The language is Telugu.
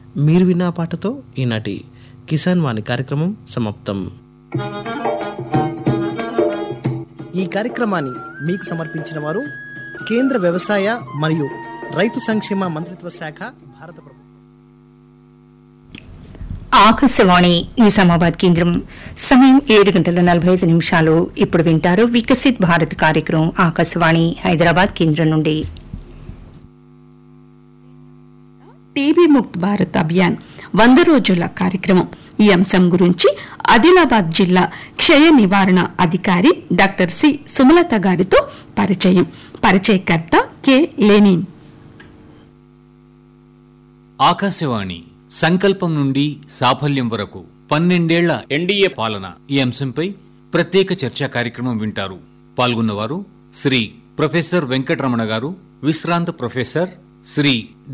మీరు విన్న ఆ పాటతో ఈనాటి కిసాన్ వాణి కార్యక్రమం సమాప్తం ఈ కార్యక్రమాన్ని మీకు సమర్పించిన వారు కేంద్ర వ్యవసాయ మరియు రైతు సంక్షేమ మంత్రిత్వ శాఖ భారత ప్రభుత్వం ఆకాశవాణి నిజామాబాద్ కేంద్రం సమయం ఏడు గంటల నలభై ఐదు నిమిషాలు ఇప్పుడు వింటారు వికసిత్ భారత్ కార్యక్రమం ఆకాశవాణి హైదరాబాద్ కేంద్రం నుండి టీబీ ముక్త్ భారత్ అభియాన్ వంద రోజుల కార్యక్రమం ఈ అంశం గురించి ఆదిలాబాద్ జిల్లా క్షయ నివారణ అధికారి డాక్టర్ సి సుమలత గారితో పరిచయం పరిచయకర్త కె లెనిన్ ఆకాశవాణి సంకల్పం నుండి సాఫల్యం వరకు పన్నెండేళ్ల ఎన్డీఏ పాలన ఈ అంశంపై ప్రత్యేక చర్చా కార్యక్రమం వింటారు పాల్గొన్నవారు శ్రీ ప్రొఫెసర్ వెంకటరమణ గారు విశ్రాంత ప్రొఫెసర్ శ్రీ